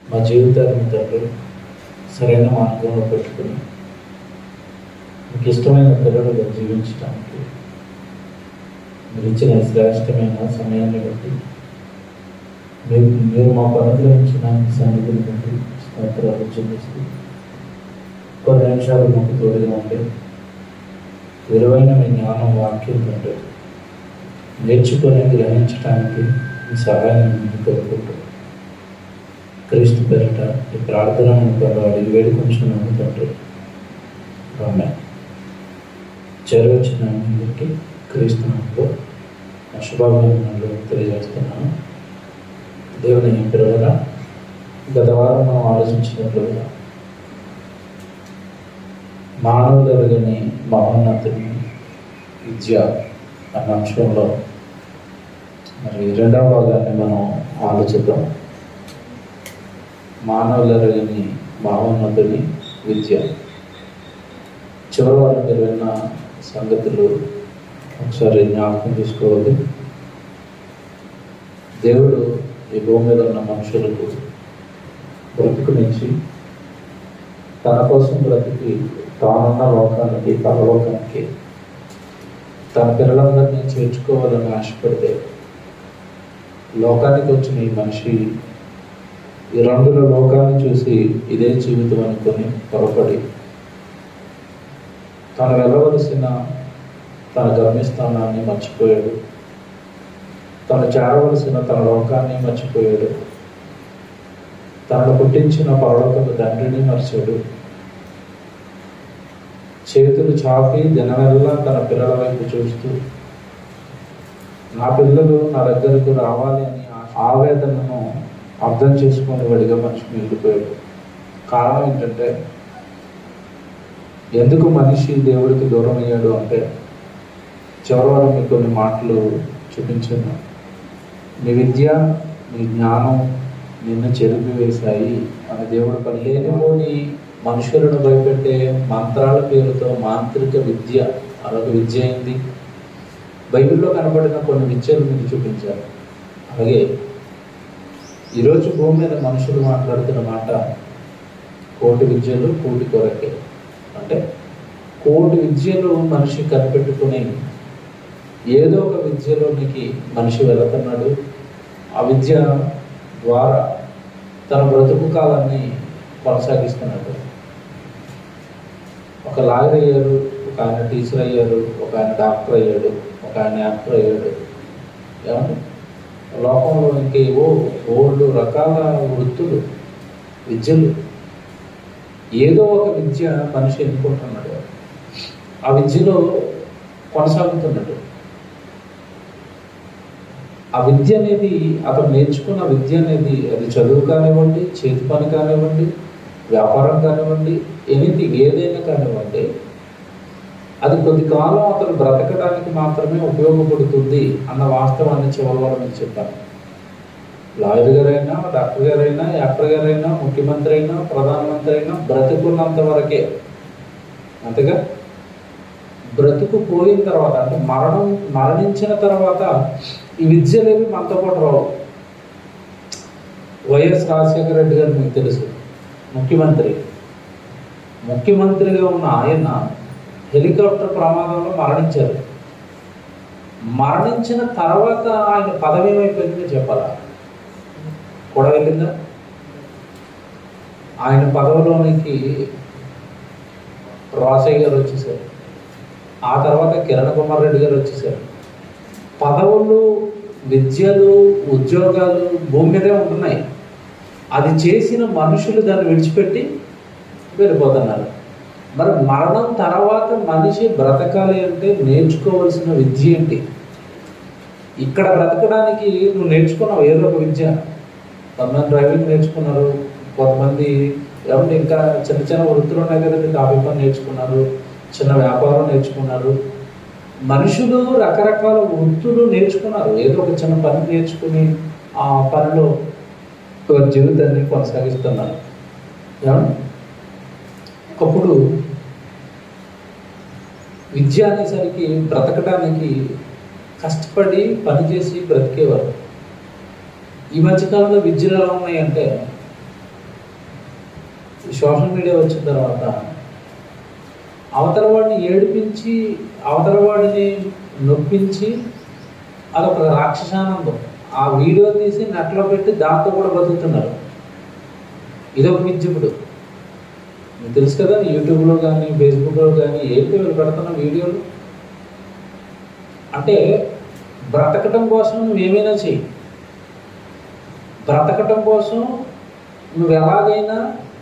మా జీవితాన్ని తండ్రి సరైన మార్గంలో పెట్టుకుని మీకు ఇష్టమైన పిల్లలుగా జీవించడానికి మీరు ఇచ్చిన ఈ శ్రేష్టమైన సమయాన్ని బట్టి మీరు మీరు మా పనులు ఇచ్చిన ఈ సన్నిధిని బట్టి స్తోత్రాలు చెల్లిస్తూ కొన్ని నిమిషాలు మాకు తోడుగా ఉంటే విలువైన మీ జ్ఞానం వాక్యం తండ్రి నేర్చుకొని గ్రహించడానికి మీ సహాయం మీకు కోరుకుంటూ క్రీస్తు పేరిట ఈ ప్రార్థన అనుకోవాలి అడిగి వేడుకుంటున్నాను తండ్రి ఆమె చేరవచ్చిన అందరికీ క్రీస్తు నామములో నా శుభాభినందనలు తెలియజేస్తున్నాను దేవుని పిల్లల గత వారం మనం ఆలోచించినట్లుగా మానవులగని మహోన్నతిని విద్య అన్న అంశంలో మరి రెండవ భాగాన్ని మనం ఆలోచిద్దాం మానవులరగని మహోన్నతుని విద్య చివరి వారం మీరు విన్న సంగతులు ఒకసారి జ్ఞాపకం తీసుకోవాలి దేవుడు ఈ భూమి మీద ఉన్న మనుషులకు బ్రతుకునిచ్చి తన కోసం బ్రతికి తానున్న లోకానికి పరలోకానికి తన పిల్లలందరినీ చేర్చుకోవాలని ఆశపడితే లోకానికి వచ్చిన ఈ మనిషి ఈ రంగుల లోకాన్ని చూసి ఇదే జీవితం అనుకొని పొరపడి తను వెళ్ళవలసిన తన గమ్యస్థానాన్ని మర్చిపోయాడు తను చేరవలసిన తన లోకాన్ని మర్చిపోయాడు తనను పుట్టించిన పరలోకపు తండ్రిని మర్చాడు చేతులు చాపి దినమెల్లా తన పిల్లల వైపు చూస్తూ నా పిల్లలు నా దగ్గరకు రావాలి అని ఆవేదనను అర్థం చేసుకుని వాడిగా మనిషి మిగిలిపోయాడు కారణం ఏంటంటే ఎందుకు మనిషి దేవుడికి దూరం అయ్యాడు అంటే చివరి మీకు కొన్ని మాటలు చూపించాను నీ విద్య నీ జ్ఞానం నిన్ను చెరిపి వేశాయి అని దేవుడు పని లేనిపోని మనుషులను భయపెట్టే మంత్రాల పేరుతో మాంత్రిక విద్య అదొక విద్య అయింది బైబిల్లో కనబడిన కొన్ని విద్యలు మీకు చూపించారు అలాగే ఈరోజు భూమి మీద మనుషులు మాట్లాడుతున్న మాట కోటి విద్యలు కూటి కొరకే అంటే కోటి విద్యలు మనిషి కనిపెట్టుకుని ఏదో ఒక విద్యలోనికి మనిషి వెళుతున్నాడు ఆ విద్య ద్వారా తన బ్రతుకు కాలాన్ని కొనసాగిస్తున్నాడు ఒక లాయర్ అయ్యారు ఒక ఆయన టీచర్ అయ్యారు ఒక ఆయన డాక్టర్ అయ్యాడు ఒక ఆయన యాక్టర్ అయ్యాడు ఏమంటే లోకంలో ఇంకేవో ఓళ్ళు రకాల వృత్తులు విద్యలు ఏదో ఒక విద్య మనిషి ఎన్నుకుంటున్నాడు ఆ విద్యలో కొనసాగుతున్నాడు ఆ విద్య అనేది అతను నేర్చుకున్న విద్య అనేది అది చదువు కానివ్వండి చేతి పని కానివ్వండి వ్యాపారం కానివ్వండి ఎనీథింగ్ ఏదైనా కానివ్వండి అది కొద్ది కాలం అతను బ్రతకడానికి మాత్రమే ఉపయోగపడుతుంది అన్న వాస్తవాన్ని చివరి వారు మీకు చెప్పాను లాయర్ గారైనా డాక్టర్ గారైనా యాక్టర్ గారైనా ముఖ్యమంత్రి అయినా ప్రధానమంత్రి అయినా బ్రతుకున్నంత వరకే అంతేగా బ్రతుకు పోయిన తర్వాత అంటే మరణం మరణించిన తర్వాత ఈ విద్యలేవి మనతో పాటు రావు వైఎస్ రాజశేఖర రెడ్డి గారు మీకు తెలుసు ముఖ్యమంత్రి ముఖ్యమంత్రిగా ఉన్న ఆయన హెలికాప్టర్ ప్రమాదంలో మరణించారు మరణించిన తర్వాత ఆయన పదవి ఏమైపోయిందో చెప్పాలా కూడా వెళ్ళిందా ఆయన పదవిలోనికి రాసయ్య గారు వచ్చేసారు ఆ తర్వాత కిరణ్ కుమార్ రెడ్డి గారు వచ్చేసారు పదవులు విద్యలు ఉద్యోగాలు భూమి మీదే ఉంటున్నాయి అది చేసిన మనుషులు దాన్ని విడిచిపెట్టి వెళ్ళిపోతున్నారు మరి మరణం తర్వాత మనిషి బ్రతకాలి అంటే నేర్చుకోవాల్సిన విద్య ఏంటి ఇక్కడ బ్రతకడానికి నువ్వు నేర్చుకున్నావు ఏదో ఒక విద్య కొంతమంది డ్రైవింగ్ నేర్చుకున్నారు కొంతమంది ఏమంటే ఇంకా చిన్న చిన్న వృత్తులు ఉన్నాయి కదండి కాఫీ పని నేర్చుకున్నారు చిన్న వ్యాపారం నేర్చుకున్నారు మనుషులు రకరకాల వృత్తులు నేర్చుకున్నారు ఏదో ఒక చిన్న పని నేర్చుకుని ఆ పనిలో వారి జీవితాన్ని కొనసాగిస్తున్నారు ఏమండి ఒకప్పుడు విద్య అనేసరికి బ్రతకడానికి కష్టపడి పనిచేసి బ్రతికేవారు ఈ మధ్యకాలంలో విద్యలు ఎలా ఉన్నాయంటే సోషల్ మీడియా వచ్చిన తర్వాత అవతల వాడిని ఏడిపించి అవతల వాడిని నొప్పించి అదొక రాక్షసానందం ఆ వీడియో తీసి నెట్లో పెట్టి దాంతో కూడా బతుకుతున్నారు ఇదొక విద్యుపుడు మీకు తెలుసు కదా యూట్యూబ్లో కానీ ఫేస్బుక్లో కానీ ఏంటి వీళ్ళు పెడుతున్న వీడియోలు అంటే బ్రతకటం కోసం నువ్వు ఏమైనా చెయ్యి బ్రతకటం కోసం నువ్వు ఎలాగైనా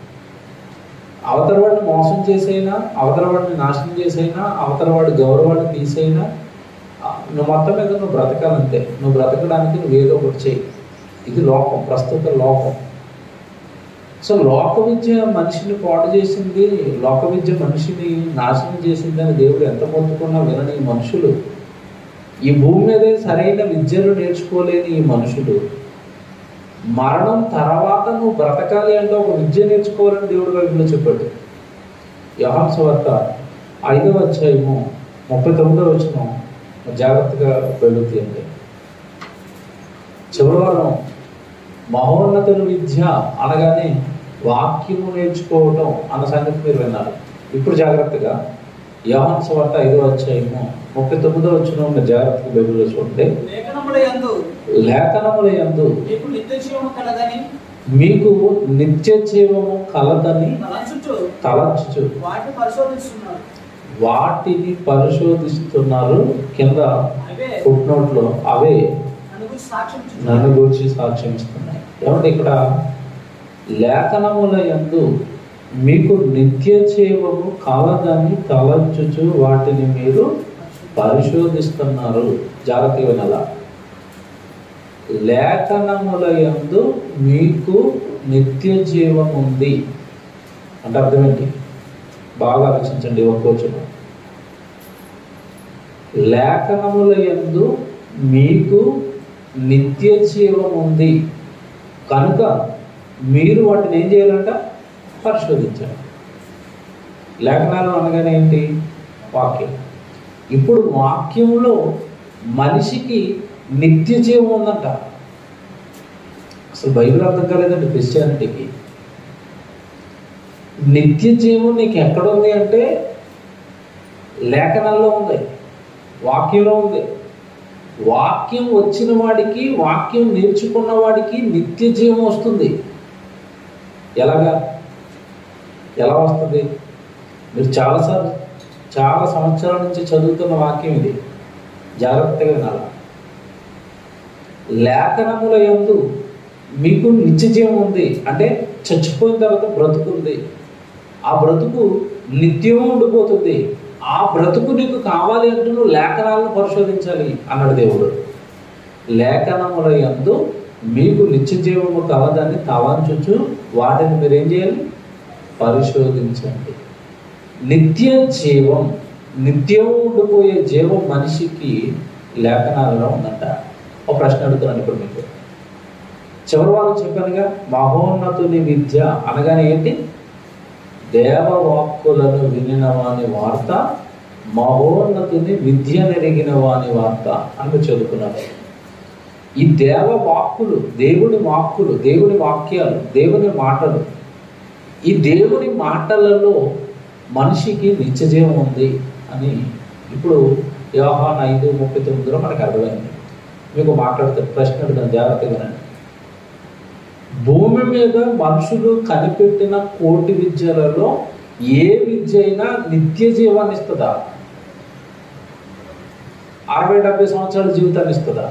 అవతల వాడిని మోసం చేసైనా అవతల వాడిని నాశనం చేసైనా అవతల వాడి గౌరవాన్ని తీసైనా ఆ, నువ్వు మొత్తం మీద నువ్వు బ్రతకాలంతే నువ్వు బ్రతకడానికి నువ్వు ఏదో ఒకటి చెయ్యి ఇది లోకం ప్రస్తుత లోకం సో లోక విద్య మనిషిని పాడు చేసింది లోక విద్య మనిషిని నాశనం చేసింది అని దేవుడు ఎంత మొత్తుకున్నా వినని ఈ మనుషులు ఈ భూమి మీదే సరైన విద్యను నేర్చుకోలేని ఈ మనుషులు మరణం తర్వాత నువ్వు బ్రతకాలి అంటే ఒక విద్య నేర్చుకోవాలని దేవుడు బైబిల్లో చెప్పాడు యోహాన్ సువార్త ఐదవ అధ్యాయము ముప్పై తొమ్మిదవ వచ్చిన జాగ్రత్తగా వెళుతుంది చివరి వారం మహోన్నతుల విద్య అనగానే వాక్యము నేర్చుకోవటం అన్న సంగతి మీరు విన్నారు ఇప్పుడు జాగ్రత్తగా యోహాన్ సువార్త ఐదవ అధ్యాయము ముప్పై తొమ్మిదవ వచ్చిన జాగ్రత్తగా బైబిల్లో చూడండి లేఖనముల యందు లేఖనముల యందు మీకు నిత్య జీవము కలదని మీకు నిత్య జీవము కలదని తలంచుచు తలంచుచు వాటిని పరిశోధిస్తున్నారు వాటిని పరిశోధిస్తున్నారు కింద అవే ఫుట్నోట్లో అవే నన్ను గురించి సాక్ష్యం ఇచ్చుచున్నారు. నన్ను గురించి సాక్ష్యం ఇస్తున్నాయి ఏమంటే ఇక్కడ లేఖనముల యందు మీకు నిత్య జీవము కలదని తలంచుచు వాటిని మీరు పరిశోధిస్తున్నారు జాగ్రత్తగా వినాలా లేఖనముల యందు మీకు నిత్య జీవం ఉంది అంటే అర్థమేంటి బాగా ఆలోచించండి ఒక్కోచును లేఖనముల యందు మీకు నిత్య జీవం ఉంది కనుక మీరు వాటిని ఏం చేయాలంట పరిశోధించాలి లేఖనాలు అనగానే ఏంటి వాక్యం ఇప్పుడు వాక్యంలో మనిషికి నిత్య జీవం ఉందంట అసలు బైబిల్ అర్థం కాలేదండి క్రిస్టియానిటీకి నిత్య జీవం నీకు ఎక్కడ ఉంది అంటే లేఖనాల్లో ఉంది వాక్యంలో ఉంది వాక్యం వచ్చిన వాడికి వాక్యం నేర్చుకున్న వాడికి నిత్య జీవం వస్తుంది ఎలాగా ఎలా వస్తుంది మీరు చాలాసార్లు చాలా సంవత్సరాల నుంచి చదువుతున్న వాక్యం ఇది జాగ్రత్తగా వినాల లేఖనముల యందు మీకు నిత్య జీవం ఉంది అంటే చచ్చిపోయిన తర్వాత బ్రతుకుంది ఆ బ్రతుకు నిత్యం ఉండిపోతుంది ఆ బ్రతుకు నీకు కావాలి అంటే నువ్వు లేఖనాలను పరిశోధించాలి అన్నాడు దేవుడు లేఖనముల యందు మీకు నిత్య జీవము కలదని తలంచుచు వాటిని మీరు ఏం చేయాలి పరిశోధించండి నిత్య జీవం నిత్యం ఉండిపోయే జీవం మనిషికి లేఖనాలలో ఉందంట ఒక ప్రశ్న అడుగుతున్నాను ఇప్పుడు మీకు చివరి వారం చెప్పానుగా మహోన్నతుని విద్య అనగానే ఏంటి దేవవాక్కులను వినిన వాని వార్త మహోన్నతుని విద్య నెరిగిన వాని వార్త అని మీరు చదువుకున్నారు ఈ దేవ వాక్కులు దేవుని వాక్కులు దేవుని వాక్యాలు దేవుని మాటలు ఈ దేవుని మాటలలో మనిషికి నిత్యజీవం ఉంది అని ఇప్పుడు వ్యవహాన్ ఐదు ముప్పై తొమ్మిదిలో మనకు అర్థమైంది మీకు మాట్లాడుతారు ప్రశ్న అడుగుతాను జాగ్రత్తగా వినండి. భూమి మీద మనుషులు కనిపెట్టిన కోటి విద్యలలో ఏ విద్య అయినా నిత్య జీవాన్ని ఇస్తుందా అరవై డెబ్బై సంవత్సరాల జీవితాన్ని ఇస్తుందా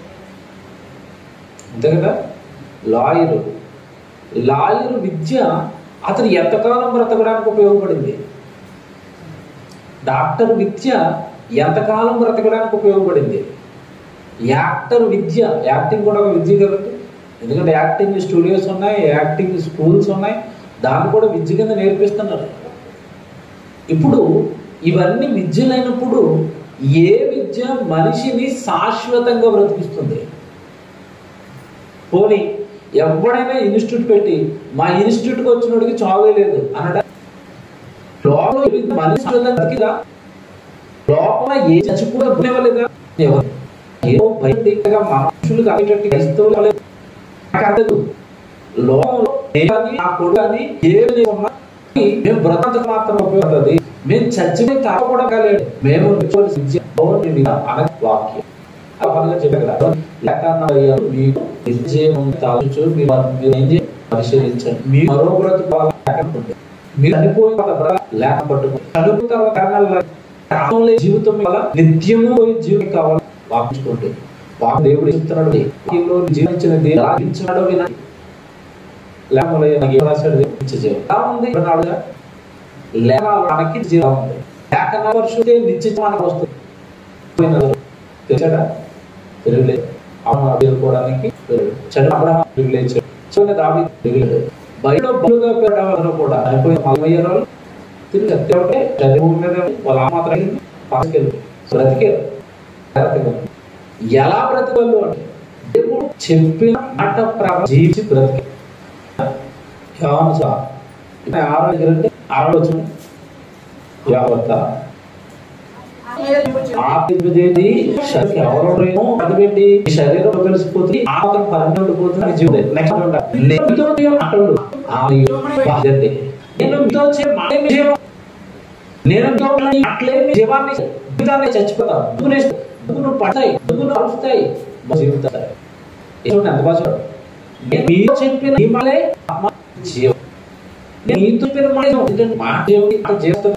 అంతే కదా లాయరు లాయరు విద్య అతను ఎంతకాలం బ్రతకడానికి ఉపయోగపడింది డాక్టర్ విద్య ఎంతకాలం బ్రతకడానికి ఉపయోగపడింది యాక్టర్ విద్య యాక్టింగ్ కూడా ఒక విద్య కదండి ఎందుకంటే యాక్టింగ్ స్టూడియోస్ ఉన్నాయి యాక్టింగ్ స్కూల్స్ ఉన్నాయి దాన్ని కూడా విద్య కింద నేర్పిస్తున్నారు ఇప్పుడు ఇవన్నీ విద్యలైనప్పుడు ఏ విద్య మనిషిని శాశ్వతంగా బ్రతికిస్తుంది పోనీ ఎవడైనా ఇన్స్టిట్యూట్ పెట్టి మా ఇన్స్టిట్యూట్కి వచ్చినోడికి చావే లేదు అనడా లోపల ఏ విద్య మనిషి శాశ్వతంగా బ్రతికిదా లోపల ఏ చచ్చి కూడా బతివ్వలేదా ఎవరు ఏదో బయటగా మనుషులు కాబట్టి క్రైస్తవులు లేదు. నాకు అర్థం లోకంలో నేను కానీ నా కొడుకు కానీ ఏమి ఉన్నా మేము బ్రతక మాత్రం ఉపయోగపడుతుంది మేము చచ్చిపోయి తాగకూడదు కాలేడు మేము నిత్యవలసి విద్య భౌతిక అనే వాక్యం ఆ పనిగా చెప్పారు కదా లేకన్నా మీకు నిశ్చయం తాగుచు మీరు మీరు ఏం చేయాలి పరిశీలించండి మీ మరో బ్రతుకు లేకపోతే మీరు చనిపోయిన తర్వాత బ్రతక లేక పట్టుకుని చనిపోయిన తర్వాత కారణాలు ఆత్మలే జీవితం వల్ల నిత్యము పోయి జీవితం కావాలి వాపించుకోండి వాకు దేవుడు చెప్తున్నాడు వాక్యంలో జీవించినది రాగించాడో వినండి లేకపోతే నాకు ఏం రాశాడు నిత్య జీవం ఎలా ఉంది విన్నాడుగా లేక మనకి జీవం ఉంది లేఖన పరిశుద్ధే నిత్య జీవం మనకు వస్తుంది పోయినది. తెలిసాడా తెలియలేదు అవును అభిలుకోవడానికి చెడు అబ్రహాం తెలియలేదు చిన్న దావి తెలియలేదు బయట బలుగా పెట్టవలను కూడా అయిపోయిన మల్లయ్య వాళ్ళు తిరిగి సత్యవటే చదువు మీద వాళ్ళ ఆ మాత్రం అయింది పాసుకెళ్ళి బ్రతికారు బ్రతికారు. ఎలా బ్రతికలు అంటే దేవుడు చెప్పిన మాట ప్రకారం జీవించి బ్రతికారు యోహాను సార్ ఇక్కడ ఆరో దగ్గర అంటే ఆరో వచ్చిన యావత్త ఆపించేది శరీరం ఎవరో ప్రేమో అది పెట్టి ఈ శరీరం కలిసిపోతుంది ఆత్మ పరమ ఉండిపోతుంది అని జీవితం నెక్స్ట్ ఉంటా నేను మీతో మాట్లాడు ఆమె బాధ్యత నేను మీతో చే మాటేమి జీవం నేను మీతో మాట్లాడేమి జీవాన్ని జీవితాన్ని చచ్చిపోతాం దుగ్గునే దుగ్గును పడతాయి దుగ్గును అరుస్తాయి మా జీవితాలు ఏమంటే ఎంత బాగా చూడండి. నేను మీతో చెప్పిన ఈ మాలే ఆత్మ జీవం నేను మీతో చెప్పిన మాట జీవం. ఎందుకంటే మాట జీవం ఇంకా జీవితం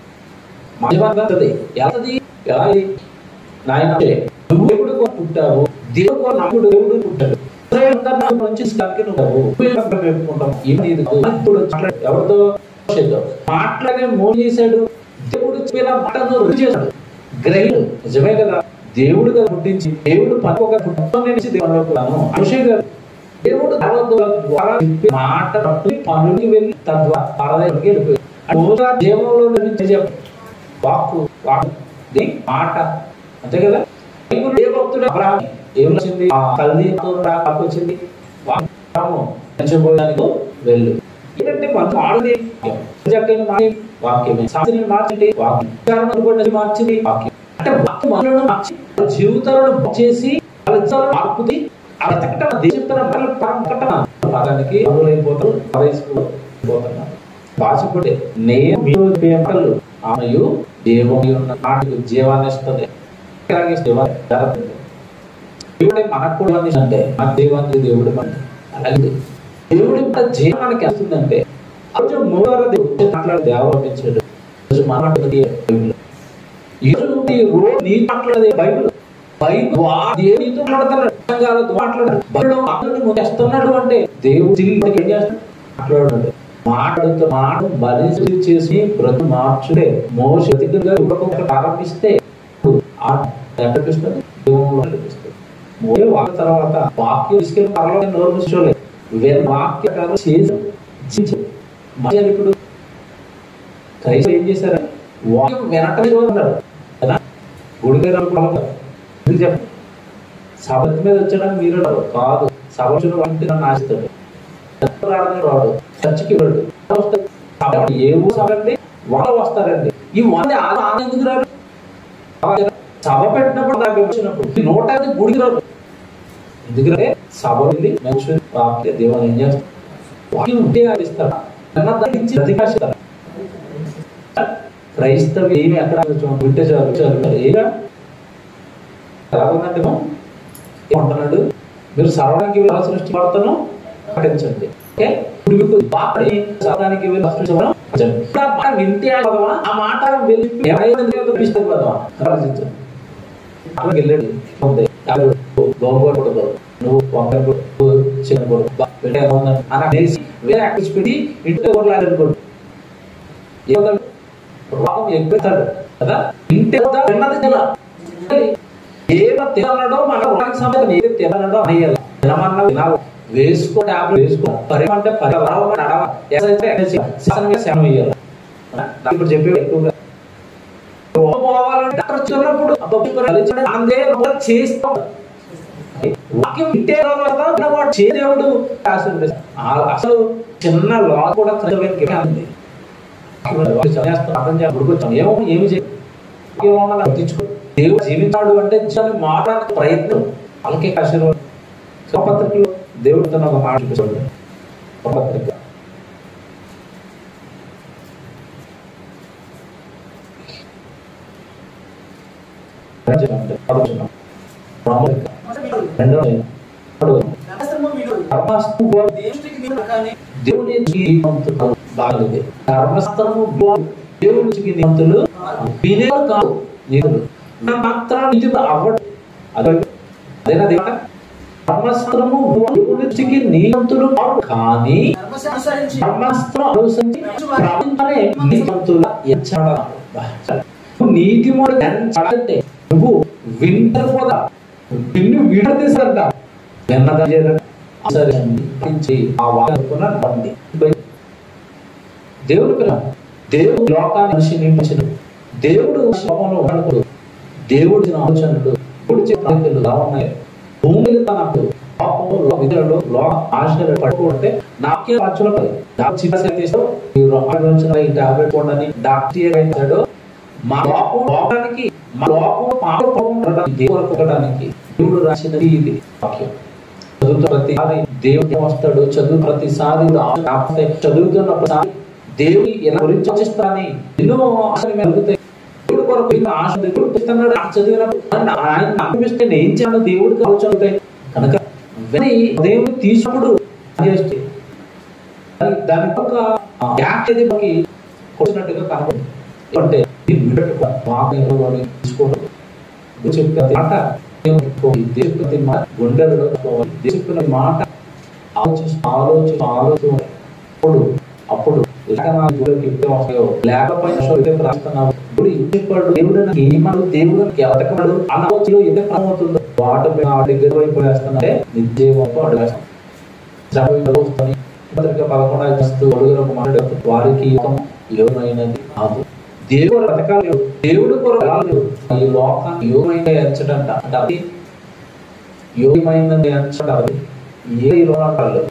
మధ్యవర్గది ఎలాది ఎలా ఇది? నాయన నువ్వు దేవుడు కూడా పుట్టావు దేవుడు కూడా నమ్ముడు దేవుడు పుట్టాడు ఇస్రాయేల్ అందరూ నాకు మంచి స్థాయికి నువ్వు నువ్వు ఎలా పెట్టుకుంటావు? ఏమి ఇది? ఇప్పుడు మాట్లాడు. ఎవరితో మోషేతో. మాట్లాడే మోసం చేశాడు దేవుడు చెప్పిన మాటను రుచి చేశాడు గ్రహిడు నిజమే కదా దేవుడు కదా పుట్టించి దేవుడు పని ఒక పుట్టం నుంచి దేవుడు కూడాను మోషే గారు దేవుడు దేవదూతల ద్వారా చెప్పిన మాట పట్టుకుని పనులకి వెళ్ళి తద్వారా పరదేవుడికి వెళ్ళిపోయాడు మోస జీవంలో నుంచి చెప్ప వాక్కు వాక్కు దేని మాట అంతే కదా ఇప్పుడు ఏ భక్తుడు అబ్రహాం ఏం వచ్చింది ఆ కల్దీ కాకు వచ్చింది వాక్యము పెంచబోయడానికి వెళ్ళు ఏంటంటే మనం ఆడది చక్కని మాట వాక్యమే శాస్త్రిని మార్చండి వాక్యం విచారణ అనుకోండి మార్చింది వాక్యం అంటే వాక్యం మనలను మార్చి వాళ్ళ జీవితాలను బాగు చేసి వాళ్ళ జీవితాలను మార్పుది ఆ బ్రతకటం దేశం మళ్ళీ పరమకటం పదానికి అమలైపోతారు పదైపోతున్నారు బాధపడే నేను మీరు పేపర్లు ఆమెయు దేవము ఉన్న నాటికి జీవాన్ని ఇస్తుంది అలాగే జీవాన్ని జరుగుతుంది. దేవుడే మనకు కూడా అంది అంటే మన దేవాన్ని దేవుడు మన అలాగే దేవుడు ఇంత జీవం మనకి వస్తుందంటే ఆ రోజు మూడవ దేవుడు మాట్లాడే దేవపించాడు రోజు మాట్లాడుతుంది బైబిల్ ఈ రోజు ఈ రోజు నీ మాట్లాడేది బైబిల్ బైబిల్ వా దేవుడు నీతో మాట్లాడుతున్నాడు సంఘాలతో మాట్లాడాడు బైబిల్ అందరిని ముందేస్తున్నాడు అంటే దేవుడు తిరిగి ఏం చేస్తాడు మాట్లాడాడు మాట్లాడుతూ మాట బలి చేసి బ్రతు మార్చుడే మోస దగ్గరగా ఇవ్వకుండా ప్రారంభిస్తే ఆ నడిపిస్తుంది దేవుళ్ళు నడిపిస్తుంది మోసే వాక్య తర్వాత వాక్యం తీసుకెళ్ళి పరలో నోరు మూసుకోలేదు వీళ్ళ వాక్యకాలు చేసి జీవించారు. మనుషులు ఇప్పుడు క్రైస్తవులు ఏం చేశారు వాక్యం వినటమే ఉన్నారు కదా గుడికి రావడం ఎందుకు చెప్పండి సభ మీద వచ్చాడని మీరు అన్నారు. కాదు సభ వచ్చిన వంటి నన్ను ఆశిస్తాడు ప్రార్థన రాడు చర్చికి వెళ్ళడు వస్తాడు. సభ ఏ ఊరు సభ అండి వాళ్ళు వస్తారండి ఈ వంద ఆనందం ఎందుకు రాడు సభ పెట్టినప్పుడు నాకు వచ్చినప్పుడు ఈ నూట ఐదు గుడికి రాడు ఎందుకంటే సభ వెళ్ళి మనుషులు వాక్య దేవుని ఏం చేస్తారు వాక్యం ఉంటే ఇస్తారు అన్న దాన్ని ఇచ్చి అధికారిస్తారు క్రైస్తవ ఏమి ఎక్కడ చూడండి, వింటే చాలు చాలు ఏగా ఎలా ఉందంటే ఏమంటున్నాడు మీరు సర్వానికి ఎలా సృష్టిపడతాను ప్రకటించండి ఓకే ఇప్పుడు మీకు బాగా సర్వానికి వెళ్ళి సృష్టించడం ప్రకటించండి. ఇప్పుడు ఆ మాట వింటే ఆ పదమా ఆ మాట వెళ్ళి ఎవరైనా పిస్తుంది పదమా ప్రకటించండి అక్కడికి వెళ్ళాడు ఉంది గోగోడు కొడుకు నువ్వు వంకర కొడుకు చిన్న కొడుకు బా, బిడ్డ ఎలా ఉందని అని అనేసి వేరే యాక్టివ్స్ పెట్టి ఇంటి ఎవరు లాగనుకోడు ఏమవుతాడు రోగం ఎగ్గుతాడు కదా ఇంటి వద్ద విన్నది తిన ఏదో తినడో మన రోగానికి సంబంధం ఏది తినడో అనేయాలి తినమన్నా వినాలి వేసుకో టాబ్లెట్ వేసుకో పరిమ అంటే పరి రావ నడవ ఎక్సైజ్ ఎక్సైజ్ శాసనం మీద శాసనం వేయాలి నాకు ఇప్పుడు చెప్పేది ఎక్కువగా రోగం పోవాలంటే డాక్టర్ వచ్చినప్పుడు అబ్బబ్బ కలిసి అందే రోగం చేస్తాం వాక్యం వింటే రోగం కదా విన్నవాడు చేదేవుడు ఆశీర్వదిస్తాడు. ఆ- అసలు చిన్న లా కూడా క్రైస్తవానికి ఉంది చేస్తాం అర్థం చేయాలి ఉడుకొచ్చాం ఏమో ఏమి చేయాలి తెచ్చుకో దేవుడు జీవితాడు అంటే దాన్ని మాట్లాడడానికి ప్రయత్నం వాళ్ళకి ఆశీర్వాదం పత్రికలో దేవుడు తన ఒక మాట చూపిస్తాడు పత్రిక ప్రాముఖ్యత రెండవ ధర్మశాస్త్రము విడు. ధర్మశాస్త్రము బోధ దేవునికి విడు కానీ దేవుని నీతిమంతులు బాగలేదు ధర్మశాస్త్రము బోధ దేవునికి నీతిమంతులు వినేవారు కాదు నీతులు మాత్రం నీతి అవ్వడం అదే అదేనా దేవుడా ధర్మశాస్త్రము బోధ దేవునికి నీతిమంతులు కాదు కానీ ధర్మశాస్త్రం అనుసరించి ధర్మశాస్త్రం అనుసరించి ప్రపంచమే నీతిమంతుల ఎంచడం నువ్వు నీతిమంతుడు ఎంచడంటే నువ్వు వింటర్ కూడా నిన్ను విడదీసంట విన్నదా సరే అండి ఆ వాకున బండి దేవుడు పిల్ల దేవుడు లోకాన్ని మనిషి నియమించడు దేవుడు శోభంలో ఉండకూడదు దేవుడు ఇచ్చిన ఆలోచనలు దేవుడు ఇచ్చే ప్రణాళికలు ఎలా ఉన్నాయి భూమి తనప్పుడు పాపంలో విధులలో లోక ఆశలు పట్టుకుంటే నాకే రాజ్యంలో పది నాకు చిన్న తీసావు ఈ రోగాలు ఈ టాబ్లెట్ కొనని డాక్టర్ అయినాడు మా లోపం లోకానికి మా లోపం పాపం దేవుడు కొట్టడానికి దేవుడు రాసినది ఇది వాక్యం చదువుతున్న ప్రతిసారి దేవుడు వస్తాడు చదువు ప్రతిసారి కాకపోతే చదువుతున్న ప్రతిసారి దేవుడి ఎలా గురించి ఆలోచిస్తానని ఎన్నో ఆశలు కలుగుతాయి దేవుడు కొరకు ఎన్నో ఆశ దేవుడు పిస్తున్నాడు ఆ చదివినప్పుడు ఆయన ఆయన అనిపిస్తే నేను ఏం చేయాలో దేవుడికి ఆలోచన ఉంటాయి కనుక వెని దేవుడు తీసినప్పుడు చేస్తే దాని- దాని యొక్క యాక్ట్ అనేది మనకి కొట్టినట్టుగా కనబడుతుంది అంటే ఈ విడట వాక్యంలోని తీసుకోవడం దేవుడు చెప్పే మాట దేవుడు దేవుడు ప్రతి మాట గుండెలలో పెట్టుకోవాలి. దేవుడు చెప్పిన మాట ఆలోచిస్తూ ఆలోచిస్తూ ఆలోచన అప్పుడు అప్పుడు లేఖనాలు దేవుడికి ఎప్పుడు వస్తాయో లేకపోయినా అయితే ప్రార్థనాలు ఇప్పుడు ఏం చెప్పాడు దేవుడు నాకు ఏమడు దేవుడు నాకు ఎవరికన్నాడు అన్న ఆలోచనలో ఎంత ప్రారంభమవుతుందో వాటి మీద ఆ దగ్గర వైపు వేస్తున్నారే నిత్యవంతో అడగేస్తాం చదువుకొని పత్రిక పదకొండు చేస్తూ అడుగులకు మాట్లాడు వారికి యుగం యోగమైనది కాదు దేవుడు బ్రతకాలి దేవుడు కొరకు వెళ్ళాలి. ఈ లోకాన్ని యోగమైన ఎంచడంట అంటే అది యోగమైనది ఎంచడం అది ఏ ఈ లోకం అంటారు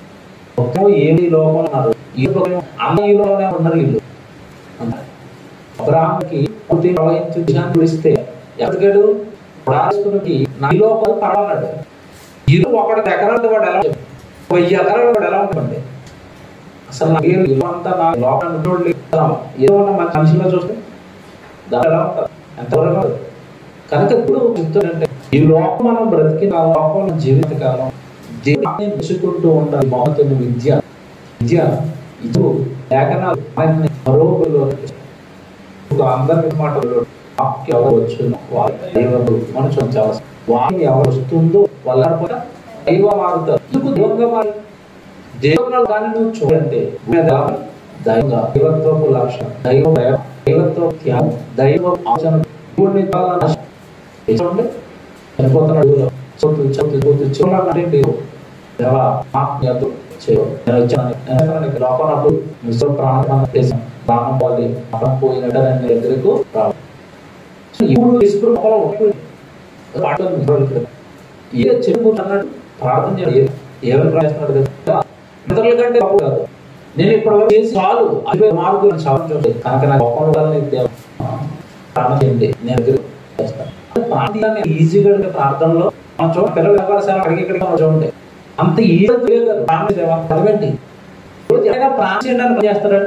ఒక్కో ఏమి లోకం అన్నారు ఈ లోకం అన్న ఈ లోనే ఉన్నారు వీళ్ళు అన్నారు. అబ్రాహాంకి పూర్తి ప్రవహించి విషయాన్ని పిలిస్తే ఎక్కడికాడు ప్రాణిస్తున్నకి నా ఈ లోపల పడన్నాడు ఇల్లు ఒకటి ఎకరాలు వాడు ఎలా ఉంటుంది? వెయ్యి ఎకరాలు వాడు ఎలా ఉంటుంది అసలు నా పేరు ఇల్లు అంతా నా లోకాన్ని ఉన్నోళ్ళు లేరు. ఏదో ఉన్న మన మనిషిలో చూస్తే దాని ఎలా ఉంటుంది ఎంత దూరంగా ఉంటుంది. కనుక ఇప్పుడు చెప్తానంటే ఈ లోకం మనం బ్రతికిన ఆ లోకంలో జీవితకాలం దేవుని మెచ్చుకుంటూ ఉండాలి మహత్తుని విద్య విద్య ఇది లేఖనాలు ఆయన్ని మరొకరిలో ఇప్పుడు అందరి మాటలు వాక్యం ఎవరు వచ్చును వారి దైవము మనుషులు చాలా వాక్యం ఎవరు వస్తుందో వాళ్ళ కూడా దైవ మారుతారు ఎందుకు దైవంగా మారి దేవుడు కానీ నువ్వు చూడంటే భూమి మీద దైవ దైవత్వపు లక్షణం దైవ దయ దైవత్వ త్యాగం దైవ ఆచరణ దేవుడిని చాలా నష్టం. చూడండి చనిపోతున్నాడు చోటు చోటు చోటు చూడాలంటే మీరు దేవా ఆత్మీయత చేయు నేను వచ్చాను నేను వచ్చాను నీకు లోపలప్పుడు నిజ ప్రాణం చేసాం ప్రాణం పోయి ప్రాణం పోయిన వెంటనే నీ దగ్గరకు రావు సో ఇప్పుడు తీసుకుని లోపల ఉంటుంది పాటలు నిద్రలు ఇక్కడ ఏ చెరుపు అన్నాడు ప్రార్థన చేయాలి ఏ- ఏమని ప్రార్థిస్తున్నాడు కదా ఇతరుల కంటే గొప్ప కాదు నేను ఇప్పుడు వరకు చేసి చాలు అదే మార్పు గురించి చాలు చూడండి కనుక నా గొప్ప ఉండాలని దేవ ప్రార్థన చేయండి నేను దగ్గర చేస్తాను ప్రార్థన ఈజీగా అడిగే ప్రార్థనలో మనం చూడండి పిల్లలు వ్యవహారశాల అడిగి ఇక్కడికి మనం చూడండి అంత ఈజీగా తెలియదు ప్రార్థన దేవా చదవండి ఇప్పుడు ఎవరైనా ప్రార్థన చేయడానికి పని చేస్తారండి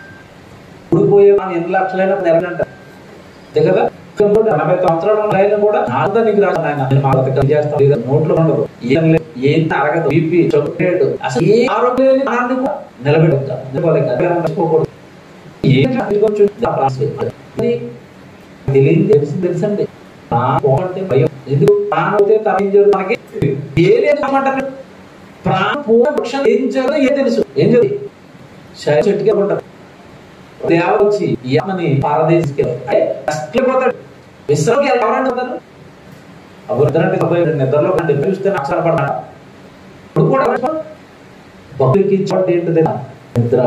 ఇప్పుడు పోయే మన ఎన్ని లక్షలైనా నెలనంట అంతే కదా ఇంకోటి నలభై సంవత్సరాల లైన్ కూడా నాతో నీకు రాదు నాయన నేను మా బతకలు చేస్తాను లేదా నోట్లో ఉండదు ఏం లేదు ఏం అరగదు బీపీ చొక్కలేడు అసలు ఏ ఆరోగ్యం లేని ప్రాణాన్ని కూడా నిలబెడతా నిలబడక మర్చిపోకూడదు ఏం చదువుకోవచ్చు ఆ ప్రాసెస్ అది తెలియదు తెలిసి తెలుసండి ప్రాణం పోవంటే భయం ఎందుకు ప్రాణం అయితే తన ఏం జరుగుతుంది మనకి ఏ లేదు అన్నమాట ప్రాణం పోయిన పక్షం ఏం జరుగుతుందో ఏం తెలుసు ఏం జరిగింది శరీరం చెట్టుకే ఉంటారు దేవ వచ్చి ఈ అమ్మని పారదేశికి కష్టపోతాడు విశ్రాంతి ఎవరంటే ఉంటారు అభివృద్ధి తొంభై రెండు నిద్రలో కంటే చూస్తే అక్షర పడ్డాడు ఇప్పుడు కూడా భక్తులకి ఇచ్చేవాడు ఏంటిది నిద్ర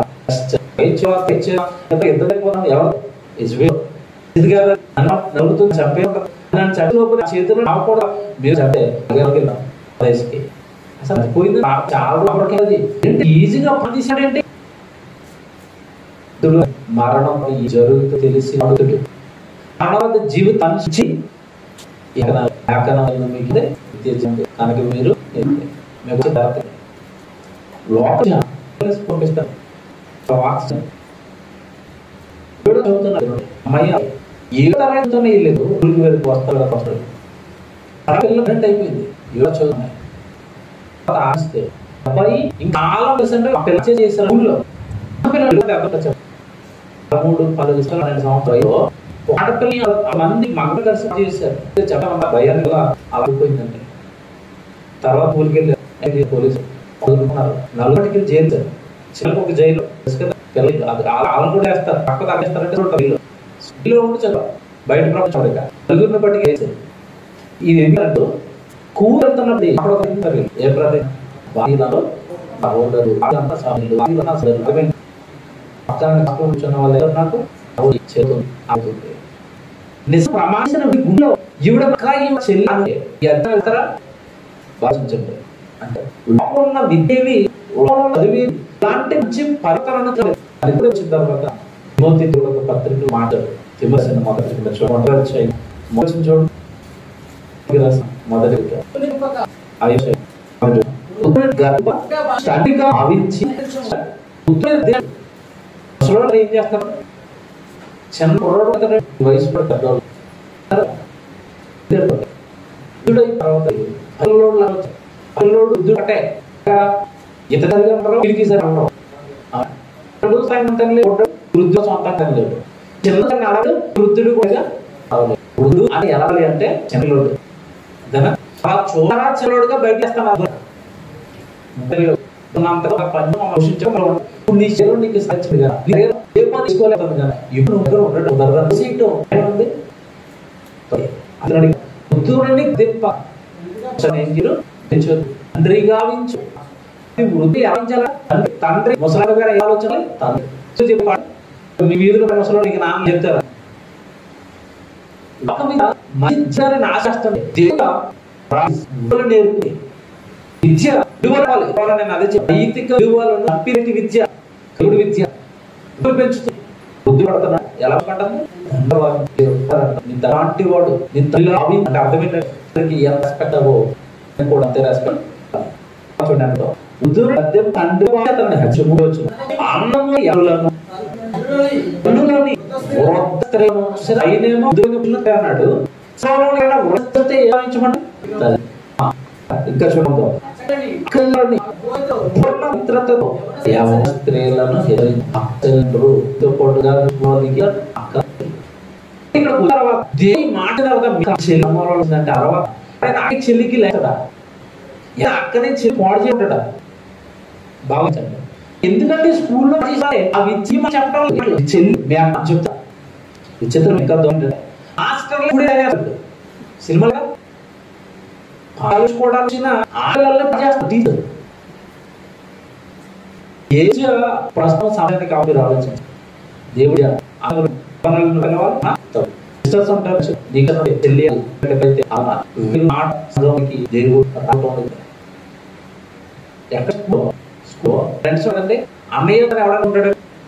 ఇద్దరు ఎవరు ఇజ్వే ఇది కదా అన్న నవ్వుతుంది చంపే ఉంటారు నన్ను చంపే లోపల చేతులు నవ్వకూడదు మీరు చంపే వెళ్ళాం వయసుకి అసలు అది పోయింది నాకు చాలా లోపలికి ఏంటి ఈజీగా పని తీసాడేంటి భక్తుడు మరణం ఈ జరుగుతూ తెలిసి భక్తుడు మరణవద్ద జీవితాన్ని ఇచ్చి లేఖనం మీకు ఇదే నిత్య జీవం. కనుక మీరు ఏంటి? మీకు దారి లోక పంపిస్తాను వాక్స్ ఏడో చదువుతున్నారు అమ్మయ్య ఏడో తరగతి లేదు ఊరికి వెళ్ళి వస్తారు కదా వస్తారు ఆ పిల్ల బెండ్ అయిపోయింది ఏడో చదువుతున్నాయి తర్వాత ఆస్తే అబ్బాయి ఇంకా ఆలోచన అంటే ఆ పిల్ల చేశారు ఊళ్ళో ఆ పిల్లలు దెబ్బ వచ్చారు పదమూడు పదహారు సంవత్సరాలు రెండు సంవత్సరాలు ఒక ఆడపిల్లని ఆ మంది మగలు కలిసి చేశారు చెప్పడం భయాన్ని కూడా అలా అయిపోయిందండి తర్వాత ఊరికి వెళ్ళి పోలీసు వదులుకున్నారు నలుగురికి జైలు సార్ చిన్నకు ఒక జైలు తెలుసు కదా, పిల్లలు అది వాళ్ళు కూడా వేస్తారు పక్క తగ్గేస్తారంటే చూడతారు వీళ్ళు స్కూల్లో ఉండి చదువు బయట ప్రపంచం ఇక నలుగురిని బట్టి వేసారు ఇది ఎందుకంటే కూర వెళ్తున్నప్పుడు అక్కడ ఒక ఉంటారు వీళ్ళు. ఏ ప్రదేశం వాయిదాలు సహోదరులు వాళ్ళంతా స్వామిలు వాళ్ళంతా సోదరులు. అవి పక్కన పక్కన కూర్చున్న వాళ్ళు ఎవరు నాకు అవును, చేతులు ఆగుతుంది నిజ ప్రమాణించిన గుడిలో ఈవిడ పక్క ఈవిడ చెల్లి అంటే ఈ అర్థం వెళ్తారా భాషించండి అంటే లోపల ఉన్న విద్యవి లోపల ఉన్న చదివి ఇలాంటి మంచి పరికరణ అది కూడా వచ్చిన తర్వాత తిమోతి ఒక పత్రిక మాట్లాడు తిమోసిన మొదటి చూడండి వచ్చాయి మొదటి చూడండి మొదటి నింపక ఆయుష్ గర్భ స్టడీగా భావించి ముసలోళ్ళు ఏం చేస్తారు చిన్న కుర్రోడు కదా, వయసు పడి పెద్దవాళ్ళు వృద్ధుడైన తర్వాత పిల్లోడు లాగా వచ్చాడు. పిల్లోడు వృద్ధుడు అంటే ఇతరులుగా ఉంటారు వీడికి సరే ఉండవు ఆ, వృద్ధుడు సొంతం లేడు వృద్ధుడు సొంతంగా లేడు చిన్న నడడు వృద్ధుడు కూడా అవలేదు వృద్ధు అని ఎలా అంటే చిన్నలోడు అదేనా అలా చూడరా చిన్నోడుగా బయట వేస్తాను ఉన్నంతగా పన్ను పోషించడం ఇప్పుడు నీ చెరువు నీకు సచ్చిగా ఏ పని తీసుకోలేదు కదా ఇప్పుడు నువ్వు దగ్గర ఉండడం కుదరదు సీటు ఏముంది అతను అడిగి బుద్ధుడిని దింప అసలు ఏం చేయరు తెచ్చొద్దు. తండ్రి గావించు ఈ వృద్ధి ఆవించాలా తండ్రి తండ్రి ముసలాడు గారు ఏ ఆలోచన తండ్రి సో చెప్పాడు నీ వీధిలో ఉన్న ముసలాడు నీకు నాన్న చెప్తారా లోకం మీద మంచి ఆశిస్తుంది దేవుడు నేర్పి విద్య విలువలు ఇవాళ నేను అదే చెప్పాను నైతిక విలువలను అప్పిరెట్టి విద్య దేవుడి విద్య విలువలు పెంచుతుంది బుద్ధి పడుతున్నా ఎలా పడ్డాను అలాంటి వాడు నీ తల్లి అవి అంటే అర్థమైనకి ఎంత రెస్పెక్ట్ అవ్వో నేను కూడా అంతే రెస్పెక్ట్ చూడండి బుద్ధుడు అద్దెం తండ్రి అతను హెచ్చవచ్చు అన్నము ఎవరులను పన్నులని వృద్ధత్రేమో సరే అయినేమో బుద్ధుడిని పిల్లలు అన్నాడు సోమరుడైన వృద్ధతే ఏమించమంటే ఇంకా చూడండి అక్కలని పూర్ణ మిత్రతతో యవన స్త్రీలను అక్కలు పొట్టుగా చూడడానికి అక్క ఇక్కడ తర్వాత దేని మాట తర్వాత మీకు చెల్లి అమ్మవారు అంటే తర్వాత ఆయన అక్క చెల్లికి లేకడా అక్కనే చెల్లి పాడు చేయడా భావించండి ఎందుకంటే స్కూల్లో చేస్తే ఆ విద్య మనం చెప్పడం లేదు. చెల్లి మేము చెప్తా విచిత్రం ఇంకా దొంగ హాస్టల్లో కూడా చేస్తాడు సినిమాగా పాలించుకోవడానికి వచ్చిన ఆటలలో చేస్తారు టీచర్ ఏజ్ ప్రస్తుతం సమయానికి కాబట్టి ఆలోచించి దేవుడి ఆటలు పనులను వెళ్ళవాలి నా తప్పు. సిస్టర్స్ ఉంటారు నీకన్నా చెల్లి అయితే అవునా వీళ్ళు మాట సంఘంకి దేవుడు రావటం లేదు. ఎక్కడ స్కూల్ స్కూల్ ఫ్రెండ్స్ అంటే అన్నయ్య అని ఎవడన్నా ఉంటాడు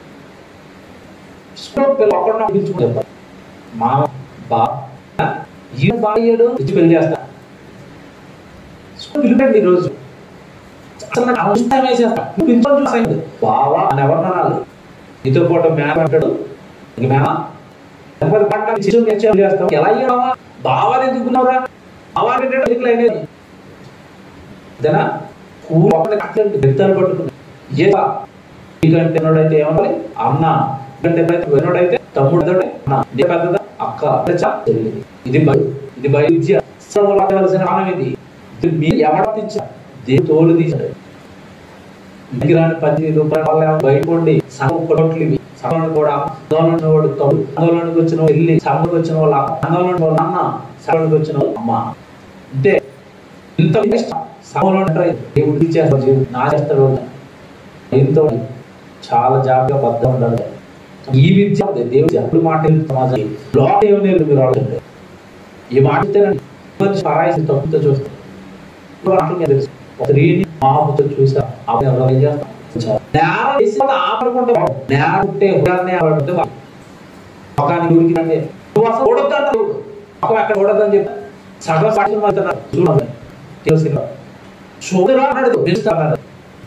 స్కూల్ పిల్లలు ఒక్కడన్నా పిలుచుకుని చెప్పాలి మా బా ఈ బాయ్యాడు ఇచ్చి పెళ్లి చేస్తా స్కూల్ పిలిపండి ఈ రోజు అసలు నాకు అవసరం వేసేస్తా నువ్వు పిలుచుకొని చూసాను బావా అని ఎవరు అనాలి నీతో పాటు మేమ అంటాడు ఇంక మేమ లేకపోతే పంట చిచ్చు మెచ్చు చేస్తాం ఎలా అయ్యావా బావా ఎందుకున్నావురా బావా అంటే ఎందుకు లేదు అంతేనా కూలి ఒకటి అట్లంటే బెత్తాలు పట్టుకుని ఏ నీకంటే వినోడైతే ఏమనాలి అన్న ఎందుకంటే ఎప్పుడైతే వినోడైతే తమ్ముడు ఎదుడే అన్న నీ పెద్దదా అక్క అంటే చా చెల్లి ఇది బయ ఇది బయ విద్య అసలు రావాల్సిన ఆనం ఇది ఇది మీ ఎవడ తీర్చా దేవుడు తోలు తీశాడు ఇంటికి రాని పది రూపాయల వల్ల బయటకోండి సగం కోట్లు ఇవి సగం కూడా ఆందోళన వాడు తమ్ముడు ఆందోళనకు వచ్చిన వాళ్ళు వెళ్ళి సగంకి వచ్చిన వాళ్ళ అక్క, ఆందోళన వాళ్ళ అన్న సగంకి వచ్చిన వాళ్ళ అమ్మ అంటే ఇంత ఇష్టం సగంలో ఉంటాయి దేవుడు ఇచ్చేస్తాడు జీవుడు నా చేస్తాడు ఎంతో చాలా జాగ్రత్తగా బద్దం ఉండాలి ఈ విద్య ఉంది. దేవుడు ఎప్పుడు మాట సమాజం లోక దేవుని మీరు ఆడుతుంటే ఈ మాట ఇస్తేనండి మనిషి పరాయి తప్పుతో చూస్తాం ఇప్పుడు మాటలు మీకు తెలుసు ఒక స్త్రీని మాపుతో చూసా అప్పుడు ఎవరు ఏం చేస్తాం నేరం చేసి వాళ్ళు ఆపడకుండా నేరం ఉంటే హృదయాన్ని ఆపడితే ఒకని గురికి అంటే నువ్వు అసలు ఓడొద్దు అంటారు ఒక అక్కడ ఓడొద్దని చెప్పి సగం సాక్షి మాట్లాడుతున్నారు చూడండి తెలిసిన చూడరా అన్నాడు పిలుస్తా అన్నాడు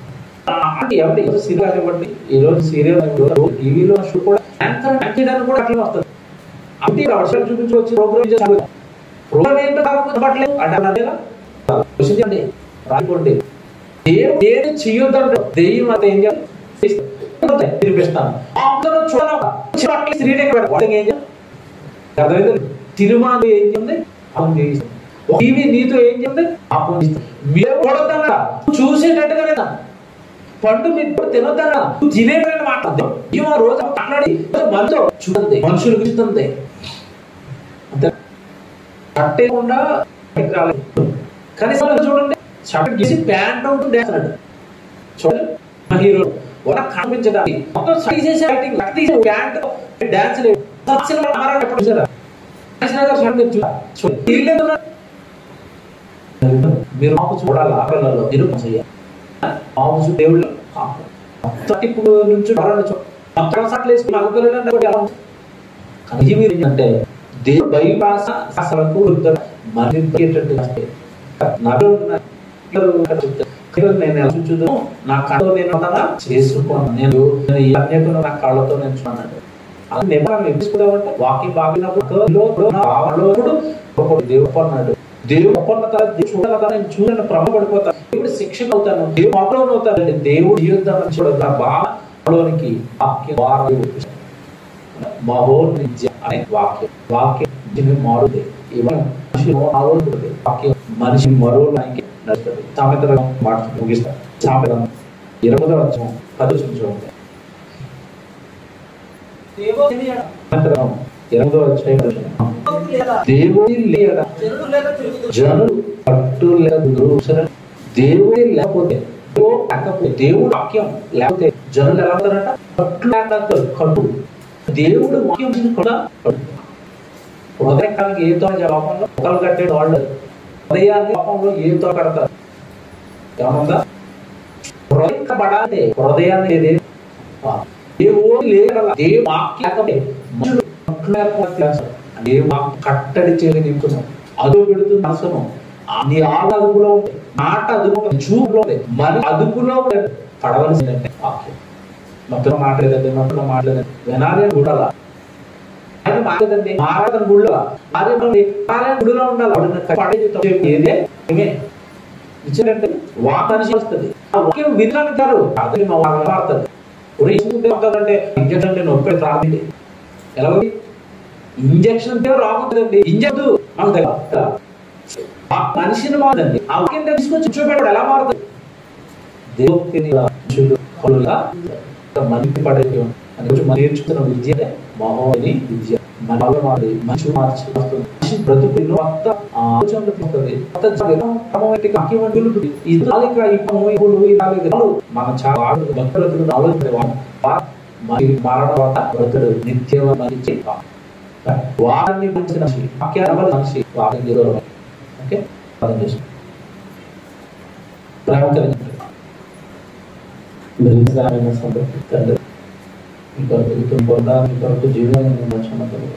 అంటే ఎవరి సీరియల్ ఇవ్వండి ఈ రోజు సీరియల్ టీవీలో షో కూడా యాంకర్ చేయడానికి కూడా అట్లా వస్తుంది అంటే వర్షాలు చూపించవచ్చు ప్రోగ్రామ్ ప్రోగ్రామ్ ఏంటో కాకపోతే పట్టలేదు అంటే అన్నదేగా ఆలోచించండి రాసుకోండి దేవుడు ఏది చెయ్యొద్దంటే దెయ్యం అంత ఏం చేయాలి తినిపిస్తాను అందరూ చూడాలి శ్రీడెక్ ఏం చేయాలి అర్థమైంది సినిమా ఏం చేయండి అవును చేయిస్తుంది టీవీ నీతో ఏం చేయండి అప్పుడు మీరు చూడొద్దన్నా చూసేటట్టుగా లేదా పండు మీరు తినొద్దన్నా నువ్వు తినేటట్టు మాట్లాడదు ఏమో రోజు మాట్లాడి మనతో చూడండి మనుషులు గుర్తుంది అంతే కట్టేయకుండా బయటకు రాలేదు కనీసం ఇలా చూడండి షర్ట్ గీసి ప్యాంట్ అవుతుంది వేస్తున్నాడు చూడండి మా హీరో వాళ్ళ కనిపించడానికి మొత్తం సైజ్ చేసి యాక్టింగ్ తీసి ప్యాంట్ డాన్స్ లేదు సినిమా ఆరాడు ఎప్పుడు చూసారా నాగేశ్వర గారు షర్ట్ మీరు చూడాలి. చూడండి వీళ్ళేదో ఉన్నారు. మీరు మాకు చూడాలి ఆకలలో మీరు చేయాలి మాకు చూ- దేవుళ్ళు మొత్తం ఇప్పుడు నుంచి ఎవరైనా చూ- మొత్తం సట్లు వేసుకుని అగ్గులంటే కూడా ఎలా ఉంటుంది? కానీ మీరు ఏంటంటే దేవుడు బైపాస అసలు మరి నాలో ఉన్న పిల్లలు ఇక్కడ చెప్తారు. పిల్లలు నేను ఎలా చూచుదు నా కళ్ళతో నేను ఉన్నానా చేసుకోను నేను నేను ఈ అన్యతను నా కళ్ళతో నేను చూడన్నాడు అది నేను మనం ఎప్పుడుకుందామంటే వాకింగ్ బాగినప్పుడు లోపల నా భావంలో ఒకడు దేవుడు అన్నాడు దేవుడు ఒప్పన్న తర్వాత దేవుడు చూడాలి కదా నేను చూడని భ్రమపడిపోతాను దేవుడు శిక్షణ అవుతాను దేవుడు అప్లోన్ అవుతాను దేవుడు యుద్ధాన్ని చూడదు నా భావంలోనికి వాక్యం వారం మహోనిత్య అనే వాక్యం వాక్యం మనిషిని మారుతుంది ఇవన్నీ మనిషి మారుతుంది వాక్యం మనిషి మరో లైన్కి నడుస్తుంది సామెతల మాట ముగిస్తాం సామెత ఇరవై వచ్చం పది చూడండి దేవుని ఎడ సామెతలం ఇరవై వచ్చాయి లేదా దేవుడి లేడ జనులు లేక తిరుగుతూ జనులు పట్టు లేదు సరే దేవుడి లేకపోతే దేవుడు లేకపోతే దేవుడు వాక్యం లేకపోతే జనులు ఎలా ఉంటారంట పట్టు లేకపోతే కట్టు దేవుడు వాక్యం కూడా కట్టు. హృదయకానికి ఏ తో లోపంలో ఒకరు కట్టే వాళ్ళు హృదయాన్ని లోపంలో ఏ తో కడతారు ఏమన్నా హృదయ పడాలి హృదయాన్ని ఏది దేవుడు లేక దేవుడు వాక్యం లేకపోతే మనుషులు పట్టు లేకపోతే చేస్తారు. ఏ వాక్యం కట్టడి చేయని నింపుతున్నాం అదుపు పెడుతుంది మనసును నీ ఆట అదుపులో ఉంది మాట అదుపులో ఉంది చూపులో ఉంది మరి అదుపులో ఉంది. పడవలసిందంటే వాక్యం మొత్తం మాట్లాడేదండి మొత్తం మాట్లాడేదండి వినాలి అని చూడాలా ఆయన మాట్లాడండి మారాదని గుళ్ళో మారేమండి మారే గుడిలో ఉండాలి వాడిని పడేది తప్పు ఏదే ఏమే ఇచ్చారంటే వాక్ మనిషి వస్తుంది ఆ వాక్యం వినాలంటారు అది మా వాళ్ళు వాడతారు ఉరేసుకుంటే అంటే ఇంజక్షన్ అంటే నొప్పి రాదండి ఎలా ఉంది ఇంజక్షన్ అంటే రాకుంటుందండి ఇంజక్షన్ మాకు తెలియదు ఆ మనిషిని మారదండి ఆ వాక్యం తీసుకొని చూపెట్టాడు ఎలా మారుతుంది దేవుడిని మనుషులు కలుగా మనిషి పడేది అని కొంచెం మనం నేర్చుకున్న విద్య మహోని విద్య మనలో మాది మనిషి మార్చి వస్తుంది మనిషి బ్రతుకులో కొత్త ఆలోచనలు పుడుతుంది కొత్త జీవనం క్రమమైతే కాకివంతులు ఈ నాలుక ఈ పమ్ము ఈ పులు ఈ నాలుగు రాళ్ళు మన చాలా భక్తులకు ఆలోచన మరి మరణ తర్వాత బ్రతుడు నిత్యం మరిచి వారిని గురించిన మనిషి వాక్యాన్ని మనిషి వాక్యం దూరం ఓకే అర్థం చేసుకోండి ప్రేమ కలిగిన నిరంతరమైన సంతృప్తి తండ్రి మీ కొరకు జీవితం పొందా మీ కొరకు జీవనాన్ని మర్చిపోతారు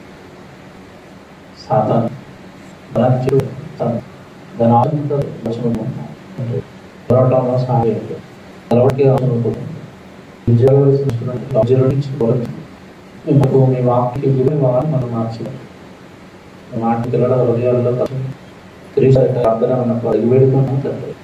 సాతాను బలాన్ని తను దాని ఆలోచనతో మర్చిపోతున్నాను పోరాటంలో సహాయం నిలబడికి అవసరం పోతుంది విజయాలు సృష్టించుకున్నట్టు విజయాల నుంచి పోరాటం మీకు మీ వాక్యకి గురి వాళ్ళని మనం మార్చాలి మాట పిల్లల హృదయాల్లో క్రీస్తు ప్రార్థన అన్నప్పుడు అడిగి వేడుకున్నాం తండ్రి